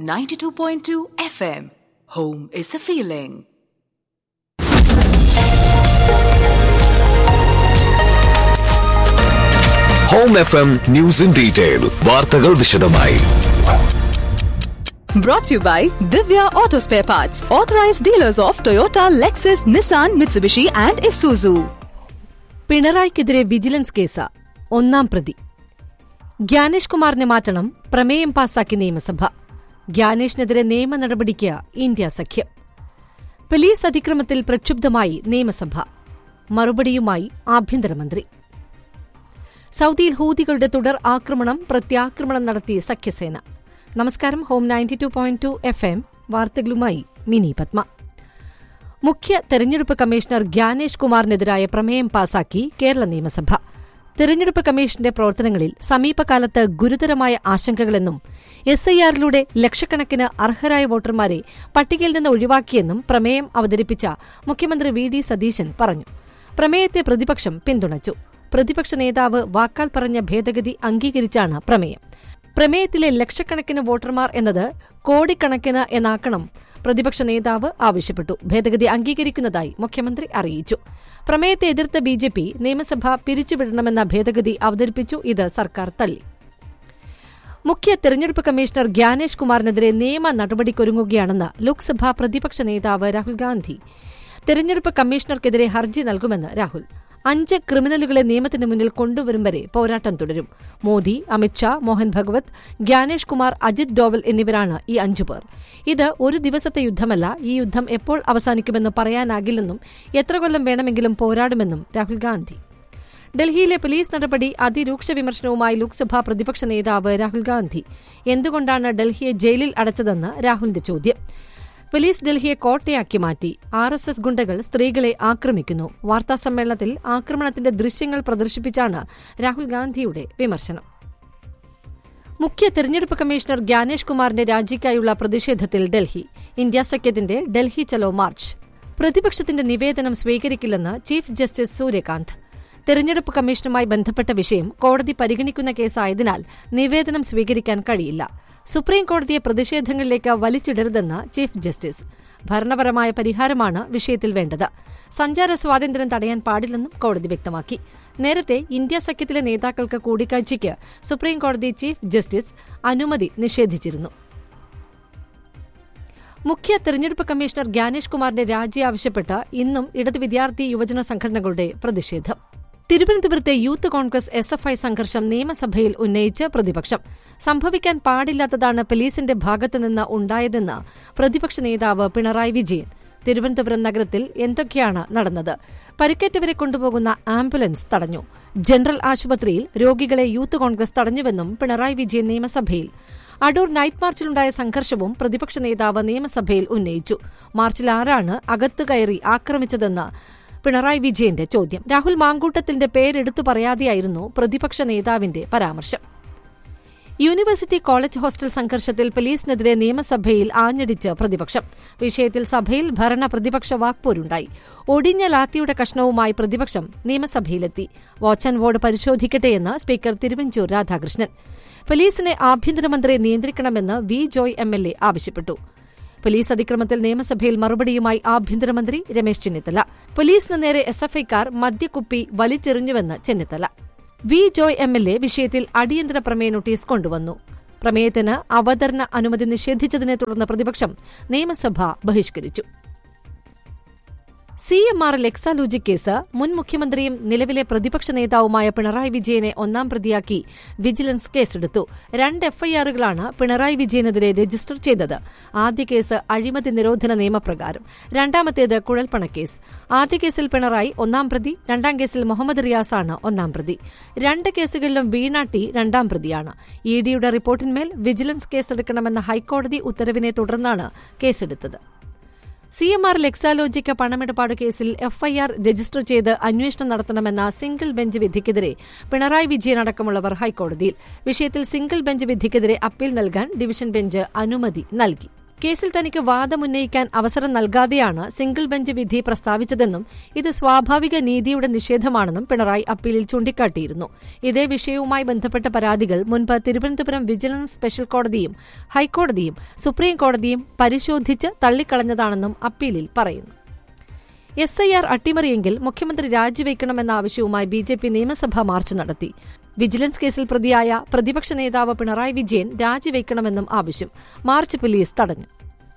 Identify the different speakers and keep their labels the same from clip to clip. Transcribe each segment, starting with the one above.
Speaker 1: 92.2 FM. Home is a feeling.
Speaker 2: Home F M news in detail വാർത്തകൾ വിശദമായി
Speaker 1: Brought to you by Divya Auto Spare Parts, authorized dealers of Toyota, Lexus, Nissan, Mitsubishi, and Isuzu.
Speaker 3: പിണറായിക്കെതിരെ vigilance case ഒന്നാം പ്രതി ഗ്യാനേഷ് കുമാറിനെ മാറ്റണം പ്രമേയം പാസാക്കി നിയമസഭ ഗ്യാനേഷിനെതിരെ നിയമ നടപടിക്ക് ഇന്ത്യ സഖ്യം പോലീസ് അതിക്രമത്തിൽ പ്രക്ഷുബ്ധമായി നിയമസഭ മറുപടിയുമായി ആഭ്യന്തരമന്ത്രി സൌദിയിൽ ഹൂതികളുടെ തുടർ ആക്രമണം പ്രത്യാക്രമണം നടത്തി സഖ്യസേന നമസ്കാരം home ninety two point two F M വാർത്തകളുമായി മിനി പത്മ മുഖ്യ തെരഞ്ഞെടുപ്പ് കമ്മീഷണർ ഗ്യാനേഷ് കുമാറിനെതിരായ പ്രമേയം പാസാക്കി കേരള നിയമസഭ തെരഞ്ഞെടുപ്പ് കമ്മീഷന്റെ പ്രവർത്തനങ്ങളിൽ സമീപകാലത്ത് ഗുരുതരമായ ആശങ്കകളെന്നും എസ് ഐ ആറിലൂടെ ലക്ഷക്കണക്കിന് അർഹരായ വോട്ടർമാരെ പട്ടികയിൽ നിന്ന് ഒഴിവാക്കിയെന്നും പ്രമേയം അവതരിപ്പിച്ച മുഖ്യമന്ത്രി വി ഡി സതീശൻ പറഞ്ഞു പ്രമേയത്തെ പ്രതിപക്ഷം പിന്തുണച്ചു പ്രതിപക്ഷ നേതാവ് വാക്കാൽ പറഞ്ഞ ഭേദഗതി അംഗീകരിച്ചാണ് പ്രമേയം പ്രമേയത്തിലെ ലക്ഷക്കണക്കിന് വോട്ടർമാർ എന്നത് കോടിക്കണക്കിന് എന്നാക്കണം പ്രതിപക്ഷ നേതാവ് ആവശ്യപ്പെട്ടു ഭേദഗതി അംഗീകരിക്കുന്നതായി മുഖ്യമന്ത്രി അറിയിച്ചു പ്രമേയത്തെ എതിർത്ത ബി ജെ പി നിയമസഭ പിരിച്ചുവിടണമെന്ന ഭേദഗതി അവതരിപ്പിച്ചു ഇത് സർക്കാർ തള്ളി മുഖ്യ തെരഞ്ഞെടുപ്പ് കമ്മീഷണർ ഗ്യാനേഷ് കുമാറിനെതിരെ നിയമ നടപടിക്കൊരുങ്ങുകയാണെന്ന് ലോക്സഭാ പ്രതിപക്ഷ നേതാവ് രാഹുൽ ഗാന്ധി തെരഞ്ഞെടുപ്പ് കമ്മീഷണർക്കെതിരെ ഹർജി നൽകുമെന്ന് രാഹുൽ അഞ്ച് ക്രിമിനലുകളെ നിയമത്തിന് മുന്നിൽ കൊണ്ടുവരും വരെ പോരാട്ടം തുടരും മോദി അമിത്ഷാ മോഹൻ ഭഗവത് ഗ്യാനേഷ് കുമാർ അജിത് ഡോവൽ എന്നിവരാണ് ഈ അഞ്ചുപേർ ഇത് ഒരു ദിവസത്തെ യുദ്ധമല്ല ഈ യുദ്ധം എപ്പോൾ അവസാനിക്കുമെന്ന് പറയാനാകില്ലെന്നും എത്ര കൊല്ലം വേണമെങ്കിലും പോരാടുമെന്നും രാഹുൽ ഗാന്ധി ഡൽഹിയിലെ പോലീസ് നടപടി അതിരൂക്ഷ വിമർശനവുമായി ലോക്സഭാ പ്രതിപക്ഷ നേതാവ് രാഹുൽ ഗാന്ധി എന്തുകൊണ്ടാണ് ഡൽഹിയെ ജയിലിൽ അടച്ചതെന്ന് രാഹുലിന്റെ ചോദ്യം പോലീസ് ഡൽഹിയെ കോട്ടയാക്കി മാറ്റി ആർ എസ് എസ് ഗുണ്ടകൾ സ്ത്രീകളെ ആക്രമിക്കുന്നു വാർത്താസമ്മേളനത്തിൽ ആക്രമണത്തിന്റെ ദൃശ്യങ്ങൾ പ്രദർശിപ്പിച്ചാണ് രാഹുൽ ഗാന്ധിയുടെ വിമർശനം മുഖ്യ തെരഞ്ഞെടുപ്പ് കമ്മീഷണർ ഗ്യാനേഷ് കുമാറിന്റെ രാജിക്കായുള്ള പ്രതിഷേധത്തിൽ ഡൽഹി ഇന്ത്യ സഖ്യത്തിന്റെ ഡൽഹി ചലോ മാർച്ച് പ്രതിപക്ഷത്തിന്റെ നിവേദനം സ്വീകരിക്കില്ലെന്ന് ചീഫ് ജസ്റ്റിസ് സൂര്യകാന്ത് തെരഞ്ഞെടുപ്പ് കമ്മീഷനുമായി ബന്ധപ്പെട്ട വിഷയം കോടതി പരിഗണിക്കുന്ന കേസായതിനാൽ നിവേദനം സ്വീകരിക്കാൻ കഴിയില്ല സുപ്രീം കോടതിയെ പ്രതിഷേധങ്ങളിലേക്ക് വലിച്ചിടരുതെന്ന് ചീഫ് ജസ്റ്റിസ് ഭരണപരമായ പരിഹാരമാണ് വിഷയത്തിൽ വേണ്ടത് സഞ്ചാര സ്വാതന്ത്ര്യം തടയാൻ പാടില്ലെന്നും കോടതി വ്യക്തമാക്കി നേരത്തെ ഇന്ത്യ സഖ്യത്തിലെ നേതാക്കൾക്ക് കൂടിക്കാഴ്ചയ്ക്ക് സുപ്രീം കോടതി ചീഫ് ജസ്റ്റിസ് അനുമതി നിഷേധിച്ചിരുന്നു മുഖ്യ തെരഞ്ഞെടുപ്പ് കമ്മീഷണർ ഗ്യാനേഷ് കുമാറിന്റെ രാജി ആവശ്യപ്പെട്ട് ഇന്നും ഇടത് വിദ്യാർത്ഥി യുവജന സംഘടനകളുടെ പ്രതിഷേധം തിരുവനന്തപുരത്തെ Youth Congress S F I സംഘർഷം നിയമസഭയിൽ ഉന്നയിച്ച് പ്രതിപക്ഷം സംഭവിക്കാൻ പാടില്ലാത്തതാണ് പോലീസിന്റെ ഭാഗത്തുനിന്ന് ഉണ്ടായതെന്ന് പ്രതിപക്ഷ നേതാവ് പിണറായി വിജയൻ തിരുവനന്തപുരം നഗരത്തിൽ എന്തൊക്കെയാണ് നടന്നത് പരിക്കേറ്റവരെ കൊണ്ടുപോകുന്ന ആംബുലൻസ് തടഞ്ഞു ജനറൽ ആശുപത്രിയിൽ രോഗികളെ യൂത്ത് കോൺഗ്രസ് തടഞ്ഞുവെന്നും പിണറായി വിജയൻ നിയമസഭയിൽ അടൂർ നൈറ്റ് മാർച്ചിലുണ്ടായ സംഘർഷവും പ്രതിപക്ഷ നേതാവ് നിയമസഭയിൽ ഉന്നയിച്ചു മാർച്ചിൽ ആരാണ് അകത്തു കയറി ആക്രമിച്ചതെന്ന് പിണറായി വിജയന്റെ ചോദ്യം രാഹുൽ മാങ്കൂട്ടത്തിന്റെ പേരെടുത്തു പറയാതെയായിരുന്നു പ്രതിപക്ഷ നേതാവിന്റെ പരാമർശം യൂണിവേഴ്സിറ്റി കോളേജ് ഹോസ്റ്റൽ സംഘർഷത്തിൽ പോലീസിനെതിരെ നിയമസഭയിൽ ആഞ്ഞടിച്ച് പ്രതിപക്ഷം വിഷയത്തിൽ സഭയിൽ ഭരണ പ്രതിപക്ഷ വാക്പോരുണ്ടായി ഒടിഞ്ഞ ലാത്തിയുടെ കഷ്ണവുമായി പ്രതിപക്ഷം നിയമസഭയിലെത്തി വാച്ച് ആൻഡ് വാർഡ് പരിശോധിക്കട്ടെയെന്ന് സ്പീക്കർ തിരുവഞ്ചൂർ രാധാകൃഷ്ണൻ പോലീസിനെ ആഭ്യന്തരമന്ത്രി നിയന്ത്രിക്കണമെന്ന് V Joy M L A ആവശ്യപ്പെട്ടു പോലീസ് അതിക്രമത്തിൽ നിയമസഭയിൽ മറുപടിയുമായി ആഭ്യന്തരമന്ത്രി രമേശ് ചെന്നിത്തല പോലീസിന് നേരെ എസ്എഫ്ഐക്കാർ മദ്യക്കുപ്പി വലിച്ചെറിഞ്ഞുവെന്ന് Chennithala V Joy M L A വിഷയത്തിൽ അടിയന്തര പ്രമേയ നോട്ടീസ് കൊണ്ടുവന്നു പ്രമേയത്തിന് അവതരണ അനുമതി നിഷേധിച്ചതിനെ തുടർന്ന് പ്രതിപക്ഷം നിയമസഭ ബഹിഷ്കരിച്ചു C M R L Exalogic case മുൻ മുഖ്യമന്ത്രിയും നിലവിലെ പ്രതിപക്ഷ നേതാവുമായ പിണറായി വിജയനെ ഒന്നാം പ്രതിയാക്കി വിജിലൻസ് കേസെടുത്തു രണ്ട് എഫ്ഐആറുകളാണ് പിണറായി വിജയനെതിരെ രജിസ്റ്റർ ചെയ്തത് ആദ്യ കേസ് അഴിമതി നിരോധന നിയമപ്രകാരം രണ്ടാമത്തേത് കുഴൽപ്പണക്കേസ് ആദ്യ കേസിൽ പിണറായി ഒന്നാം പ്രതി രണ്ടാം കേസിൽ മുഹമ്മദ് റിയാസാണ് ഒന്നാം പ്രതി രണ്ട് കേസുകളിലും വീണാട്ടി രണ്ടാം പ്രതിയാണ് ഇ ഡിയുടെ റിപ്പോർട്ടിന്മേൽ വിജിലൻസ് കേസെടുക്കണമെന്ന ഹൈക്കോടതി ഉത്തരവിനെ തുടർന്നാണ് കേസെടുത്തത് സി എം ആർ എക്സാലോജിക്ക് പണമിടപാട് കേസിൽ എഫ്ഐആർ രജിസ്റ്റർ ചെയ്ത് അന്വേഷണം നടത്തണമെന്ന സിംഗിൾ ബെഞ്ച് വിധിക്കെതിരെ പിണറായി വിജയൻ അടക്കമുള്ളവർ ഹൈക്കോടതിയിൽ വിഷയത്തിൽ സിംഗിൾ ബെഞ്ച് വിധിക്കെതിരെ അപ്പീൽ നൽകാൻ ഡിവിഷൻ ബെഞ്ച് അനുമതി നൽകി കേസിൽ തനിക്ക് വാദമുന്നയിക്കാൻ അവസരം നൽകാതെയാണ് സിംഗിൾ ബെഞ്ച് വിധി പ്രസ്താവിച്ചതെന്നും ഇത് സ്വാഭാവിക നീതിയുടെ നിഷേധമാണെന്നും പിണറായി അപ്പീലിൽ ചൂണ്ടിക്കാട്ടിയിരുന്നു ഇതേ വിഷയവുമായി ബന്ധപ്പെട്ട പരാതികൾ മുൻപ് തിരുവനന്തപുരം വിജിലൻസ് സ്പെഷ്യൽ കോടതിയും ഹൈക്കോടതിയും സുപ്രീം കോടതിയും പരിശോധിച്ച് തള്ളിക്കളഞ്ഞതാണെന്നും അപ്പീലിൽ പറയുന്നു എസ് ഐ ആർ അട്ടിമറിയെങ്കിൽ മുഖ്യമന്ത്രി രാജിവെക്കണമെന്ന ആവശ്യവുമായി ബി ജെ പി നിയമസഭാ മാർച്ച് നടത്തി വിജിലൻസ് കേസിൽ പ്രതിയായ പ്രതിപക്ഷ നേതാവ് പിണറായി വിജയൻ രാജിവെക്കണമെന്നും ആവശ്യം മാർച്ച് പോലീസ് തടഞ്ഞു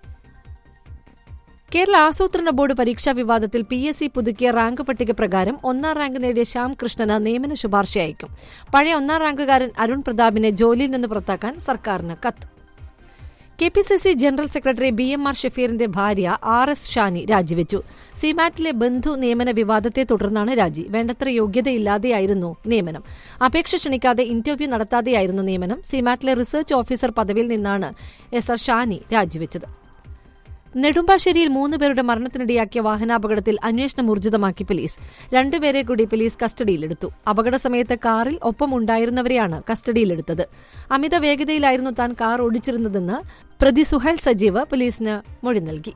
Speaker 3: കേരള ആസൂത്രണ ബോർഡ് പരീക്ഷാ വിവാദത്തിൽ പി എസ് സി പുതുക്കിയ റാങ്ക് പട്ടിക പ്രകാരം ഒന്നാം റാങ്ക് നേടിയ ശ്യാം കൃഷ്ണന് നിയമന ശുപാർശ അയക്കും പഴയ ഒന്നാം റാങ്കുകാരൻ അരുൺ പ്രതാപിനെ ജോലിയിൽ നിന്ന് പുറത്താക്കാൻ സർക്കാരിന് കത്ത് K P C C general secretary B M R ഷഫീറിന്റെ ഭാര്യ ആർ എസ് ഷാനി രാജിവെച്ചു സിമാറ്റിലെ ബന്ധു നിയമന വിവാദത്തെ തുടർന്നാണ് രാജി വേണ്ടത്ര യോഗ്യതയില്ലാതെയായിരുന്നു നിയമനം അപേക്ഷ ക്ഷണിക്കാതെ ഇന്റർവ്യൂ നടത്താതെയായിരുന്നു നിയമനം സിമാറ്റിലെ റിസർച്ച് ഓഫീസർ പദവിയിൽ നിന്നാണ് എസ് ആർ ഷാനി രാജിവെച്ചത് നെടുമ്പാശ്ശേരിയിൽ മൂന്ന് പേരുടെ മരണത്തിനിടയാക്കിയ വാഹനാപകടത്തിൽ അന്വേഷണം ഊർജിതമാക്കി പോലീസ് രണ്ടുപേരെ കൂടി പോലീസ് കസ്റ്റഡിയിലെടുത്തു അപകട സമയത്ത് കാറിൽ ഒപ്പമുണ്ടായിരുന്നവരെയാണ് കസ്റ്റഡിയിലെടുത്തത് അമിത വേഗതയിലായിരുന്നു താൻ കാർ ഓടിച്ചിരുന്നതെന്ന് പ്രതി സുഹൈൽ സജീവ് പോലീസിന് മൊഴി നൽകി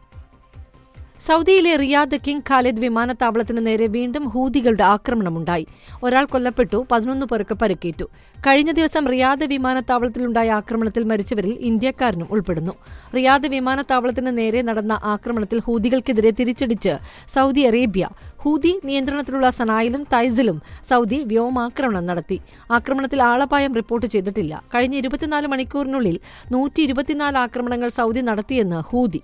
Speaker 3: സൌദിയിലെ റിയാദ് കിങ് ഖാലിദ് വിമാനത്താവളത്തിന് നേരെ വീണ്ടും ഹൂതികളുടെ ആക്രമണമുണ്ടായി ഒരാൾ കൊല്ലപ്പെട്ടു പതിനൊന്ന് പേർക്ക് പരിക്കേറ്റു കഴിഞ്ഞ ദിവസം റിയാദ് വിമാനത്താവളത്തിലുണ്ടായ ആക്രമണത്തിൽ മരിച്ചവരിൽ ഇന്ത്യക്കാരനും ഉൾപ്പെടുന്നു റിയാദ് വിമാനത്താവളത്തിന് നേരെ നടന്ന ആക്രമണത്തിൽ ഹൂതികൾക്കെതിരെ തിരിച്ചടിച്ച് സൌദി അറേബ്യ ഹൂതി നിയന്ത്രണത്തിലുള്ള സനായിലും തൈസിലും സൌദി വ്യോമാക്രമണം നടത്തി ആക്രമണത്തിൽ ആളപായം റിപ്പോർട്ട് ചെയ്തിട്ടില്ല കഴിഞ്ഞ ഇരുപത്തിനാല് മണിക്കൂറിനുള്ളിൽ നൂറ്റി ഇരുപത്തിനാല് ആക്രമണങ്ങൾ സൌദി നടത്തിയെന്ന് ഹൂതി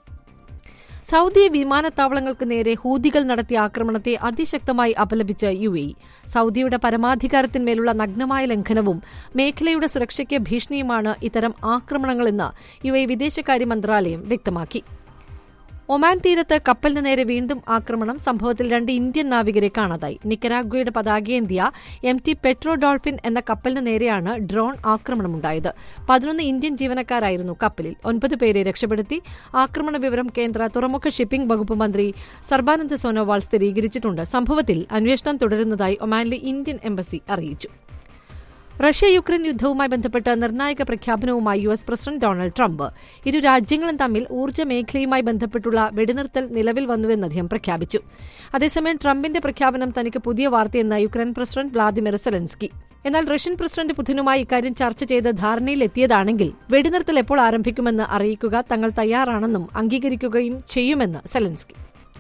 Speaker 3: സൌദി വിമാനത്താവളങ്ങൾക്ക് നേരെ ഹൂതികൾ നടത്തിയ ആക്രമണത്തെ അതിശക്തമായി അപലപിച്ച് യു എ സൌദിയുടെ പരമാധികാരത്തിന്മേലുള്ള നഗ്നമായ ലംഘനവും മേഖലയുടെ സുരക്ഷയ്ക്ക് ഭീഷണിയുമാണ് ഇത്തരം ആക്രമണങ്ങളെന്ന് യു എ വിദേശകാര്യ മന്ത്രാലയം വ്യക്തമാക്കി ഒമാൻ തീരത്ത് കപ്പലിന് നേരെ വീണ്ടും ആക്രമണം സംഭവത്തിൽ രണ്ട് ഇന്ത്യൻ നാവികരെ കാണാതായി നിക്കരാഗ്വയുടെ പതാകയേന്ത്യ എം ടി പെട്രോ ഡോൾഫിൻ എന്ന കപ്പലിന് നേരെയാണ് ഡ്രോൺ ആക്രമണമുണ്ടായത് പതിനൊന്ന് ഇന്ത്യൻ ജീവനക്കാരായിരുന്നു കപ്പലിൽ ഒൻപത് പേരെ രക്ഷപ്പെടുത്തി ആക്രമണ വിവരം കേന്ദ്ര തുറമുഖ ഷിപ്പിംഗ് വകുപ്പ് മന്ത്രി സർബാനന്ദ് സോനോവാൾ സ്ഥിരീകരിച്ചിട്ടുണ്ട് സംഭവത്തിൽ അന്വേഷണം തുടരുന്നതായി ഒമാനിലെ ഇന്ത്യൻ എംബസി അറിയിച്ചു റഷ്യ യുക്രൈൻ യുദ്ധവുമായി ബന്ധപ്പെട്ട് നിർണായക പ്രഖ്യാപനവുമായി U S president Donald Trump ഇരു രാജ്യങ്ങളും തമ്മിൽ ഊർജ്ജ മേഖലയുമായി ബന്ധപ്പെട്ടുള്ള വെടിനിർത്തൽ നിലവിൽ വന്നുവെന്ന് അദ്ദേഹം പ്രഖ്യാപിച്ചു അതേസമയം ട്രംപിന്റെ പ്രഖ്യാപനം തനിക്ക് പുതിയ വാർത്തയെന്ന് യുക്രൈൻ പ്രസിഡന്റ് വ്ളാദിമിർ സെലൻസ്കി എന്നാൽ റഷ്യൻ പ്രസിഡന്റ് പുതിനുമായി ഇക്കാര്യം ചർച്ച ചെയ്ത് ധാരണയിലെത്തിയതാണെങ്കിൽ വെടിനിർത്തൽ എപ്പോൾ ആരംഭിക്കുമെന്ന് അറിയിക്കുക തങ്ങൾ തയ്യാറാണെന്നും അംഗീകരിക്കുകയും ചെയ്യുമെന്ന് സെലൻസ്കി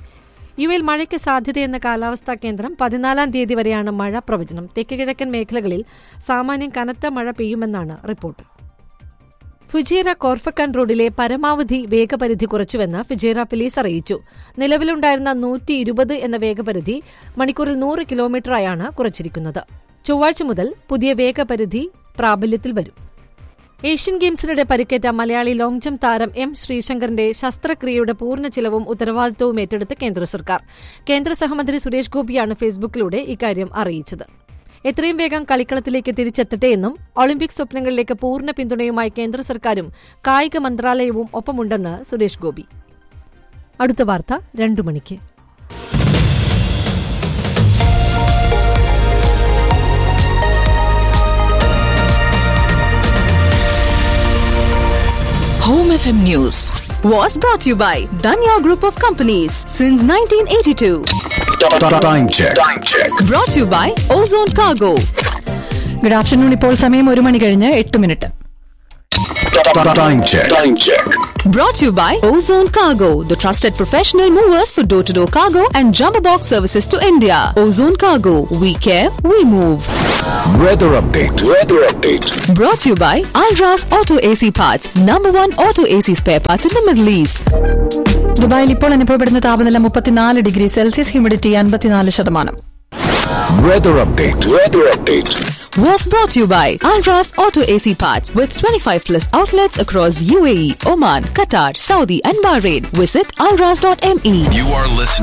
Speaker 3: യു എൽ മഴയ്ക്ക് സാധ്യതയെന്ന കാലാവസ്ഥാ കേന്ദ്രം പതിനാലാം തീയതി വരെയാണ് മഴ പ്രവചനം തെക്ക് കിഴക്കൻ മേഖലകളിൽ സാമാന്യം കനത്ത മഴ പെയ്യുമെന്നാണ് റിപ്പോർട്ട് ഫുജേറ കോർഫക്കാൻ റോഡിലെ പരമാവധി വേഗപരിധി കുറച്ചുവെന്ന് ഫുജേറ പോലീസ് അറിയിച്ചു നിലവിലുണ്ടായിരുന്ന നൂറ്റി ഇരുപത് എന്ന വേഗപരിധി മണിക്കൂറിൽ നൂറ് കിലോമീറ്ററായാണ് കുറച്ചിരിക്കുന്നത് ചൊവ്വാഴ്ച മുതൽ പുതിയ വേഗപരിധി പ്രാബല്യത്തിൽ വരും ഏഷ്യൻ ഗെയിംസിനിടെ പരിക്കേറ്റ മലയാളി ലോങ് ജംപ് താരം എം ശ്രീശങ്കറിന്റെ ശസ്ത്രക്രിയയുടെ പൂർണ്ണ ചിലവും ഉത്തരവാദിത്തവും ഏറ്റെടുത്ത് കേന്ദ്ര സർക്കാർ കേന്ദ്ര സഹമന്ത്രി സുരേഷ് ഗോപിയാണ് ഫേസ്ബുക്കിലൂടെ ഇക്കാര്യം അറിയിച്ചത് എത്രയും വേഗം കളിക്കളത്തിലേക്ക് തിരിച്ചെത്തട്ടെയെന്നും ഒളിമ്പിക് സ്വപ്നങ്ങളിലേക്ക് പൂർണ്ണ പിന്തുണയുമായി കേന്ദ്ര സർക്കാരും കായിക മന്ത്രാലയവും ഒപ്പമുണ്ടെന്ന് സുരേഷ് ഗോപി അടുത്ത വാർത്ത രണ്ടു മണിക്ക്
Speaker 1: Home FM News was brought to you by Danya Group of Companies since 1982.
Speaker 2: Time check. Time check.
Speaker 1: Brought to you by Ozone Cargo.
Speaker 4: Good afternoon ഇപ്പോൾ സമയം ഒരു മണി കഴിഞ്ഞ് എട്ട് minute
Speaker 2: Time check. Time check.
Speaker 1: Brought to you by Ozone Cargo, the trusted professional movers for door to door cargo and jumbo box services to India. Ozone Cargo, we care, we move.
Speaker 2: Weather update. Weather update.
Speaker 1: Brought to you by Alras Auto AC Parts, number one auto AC spare parts in the Middle East.
Speaker 4: ദുബായിൽ ഇപ്പോൾ അനുഭവപ്പെടുന്ന താപനില മുപ്പത്തിനാല് degree Celsius humidity അൻപത്തിനാല് ശതമാനം
Speaker 2: Weather update. Weather update.
Speaker 1: Was brought to you by Alras Auto AC Parts with 25 plus outlets across UAE, Oman, Qatar, Saudi, and Bahrain. Visit alras.me.
Speaker 5: You are listening.